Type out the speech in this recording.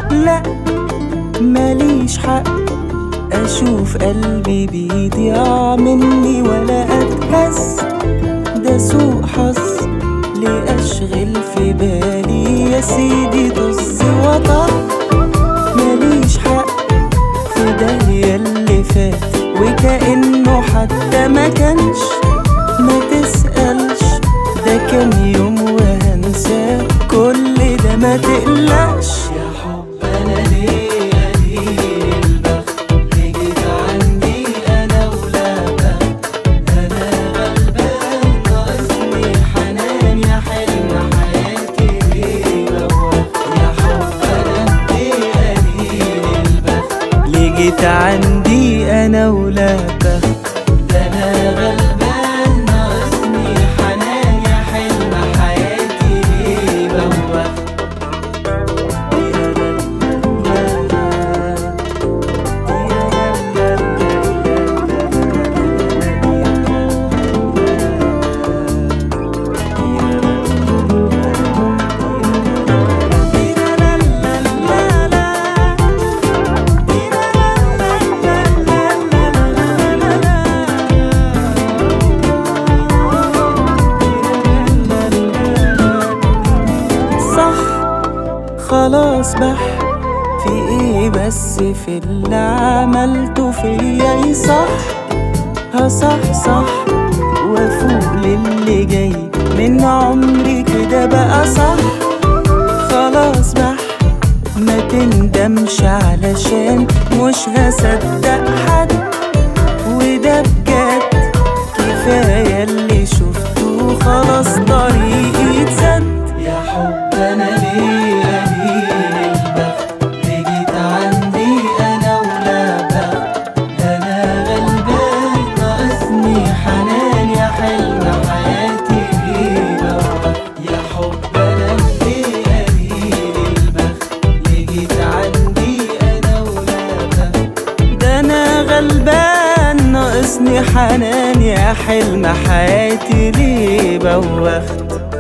لا ماليش حق اشوف قلبي بيضيع مني ولا اتهز ده سوء حظ ليه اشغل في بالي يا سيدي طز وطن ماليش حق في ده اللي فات وكأنه حتى ما كانش ما تسألش ده كان يوم وهنساه كل ده ما تقلقش يا حب انا ليه قليل البخت ليه جيت عندي انا ولا بخت انا غلبان ناقصني حنان يا حلم حياتي ليه بوخت يا حب انا ليه قليل البخت ليه جيت عندي انا ولا بخت ده انا غلبان ناقصني حنان يا حلم حياتي ليه بوخت صح خلاص بح في ايه بس في اللي عملته فيا يصح هصح صح وافوق للي جاي من عمري كده بقى صح خلاص بح ما تندمش علشان مش هصدق حد وده بجد كفاية اللي شفته خلاص طريقي اتسد يا حب انا ليه قليل البخت ليه جيت عندي انا ولا بخت ده انا غلبان ناقصني حنان يا حلم حياتي ليه بوخت يا حب انا ليه قليل البخت ليه جيت عندي انا ولا بخت ده انا غلبان ناقصني حنان يا حلم حياتي ليه بوخت